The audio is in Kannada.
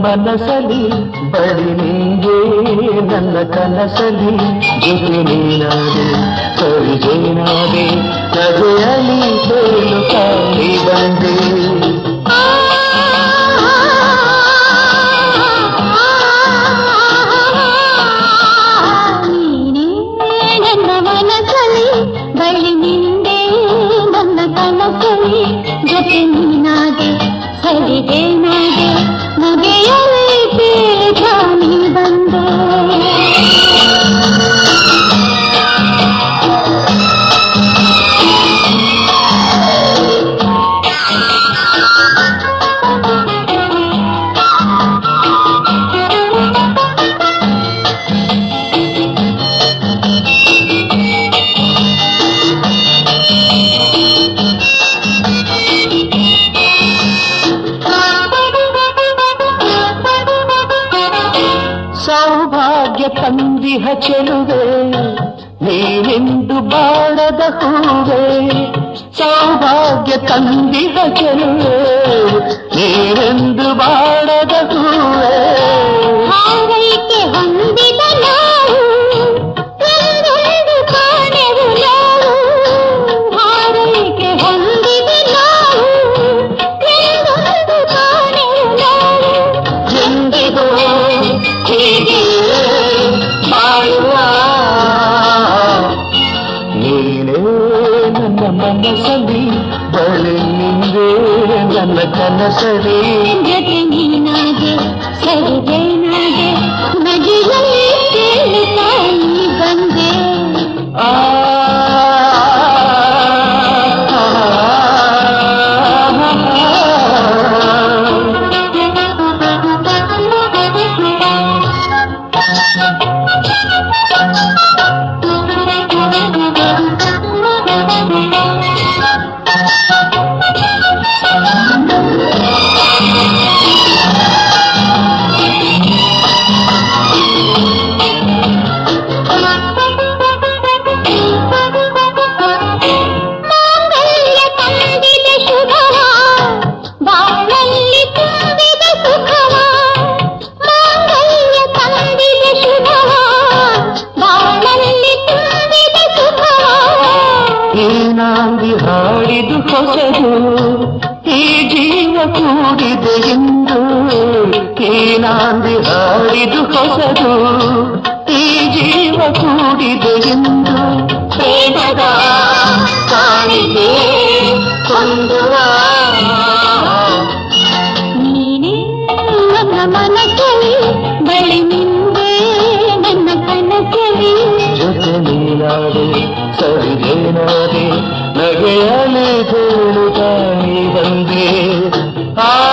ಮನಸಲಿ ಬಳಿ ನಿಂಗೆ ನನ್ನ ಕನಸಲಿ ಜೊತೆ ನೀನಾದೆ ಸರಿಜೇನಾದೆ ನಗೆಯಲಿ ತೇಲು ಕಾಣಿ ಬಂದೆ ನೀನೇ ನನ್ನ ಮನಸ್ಸಲ್ಲಿ ಬಳಿ ನಿಂದೆ ನನ್ನ ಕನಸಲ್ಲಿ ಜೊತೆ ನೀನಾದೆ ಸರಿಗೇನಾದೆ ನಗೆಯಲ್ಲಿ ತೇಲಿದ ನೀ ಬಂದೆ ಸೌಭಾಗ್ಯ ತಂದಿಹ ಚೆಲುವೆ ನೀನೆಂದು ಬಾಡದ ಹೂವೆ ಸೌಭಾಗ್ಯ ತಂದಿಹ ಚೆಲುವೆ ನೀನೆಂದು ಬಾಡದ ಹೂವೆ ಹಾರೈಕೆ ಹೊಂದಿದ ನಾವು ಒಂದೊಂದು ಕಾಣೆವು ನಾವು ಹಾರೈಕೆ ಹೊಂದಿದ ನಾವು ಒಂದೊಂದು ಕಾಣೆವು ನಾವು ಎಂದಿಗೂ ಹೀಗೆ ಬಾಳುವ ನೀನೇ ನನ್ನ ಮನಸ್ಸಲ್ಲಿ ಬಳಿ ನಿಂದೆ ನನ್ನ ಕನಸಲಿ ಜೊತೆ ನೀನಾಗೆ ಸರಿಗೇನಾಗೆ ನದಿಯಲ್ಲಿ ತೇಲುತ್ತಾ ನೀ ಬಂದೆ ಆ ಮಾಂಗಲ್ಯ ತಂದಿದ ಶುಭವ ಬಾಳಲ್ಲಿ ತುಂಬಿದ ಸುಖವ ಮಾಂಗಲ್ಯ ತಂದಿದ ಶುಭವ ಬಾಳಲ್ಲಿ ತುಂಬಿದ ಸುಖವ ಈ ನಾಂದಿ ಹಾಡಿದು ಹೊಸದು ಈ ಜೀವ ಕೂಡಿದೆ ಎಂದು ಈ ನಾಂದಿ ಹಾಡಿದು ಹೊಸದು ಈ ಜೀವ ಕೂಡಿದೆ ಎಂದು ಪ್ರೇಮದ ಕಾಣಿಕೆ ಹೊಂದುವ ನೀನೇ ನನ್ನ ಮನಸ್ಸಲ್ಲಿ ಬಳಿ ನಿಂದೆ ನನ್ನ ಕನಸಲ್ಲಿ ಜೊತೆ ನೀನಾದೆ ಸರಿಗೇನಾದೆ ನಗೆಯಲಿ ತೇಲುತ್ತಾ ನೀ ಬಂದೆ ಆ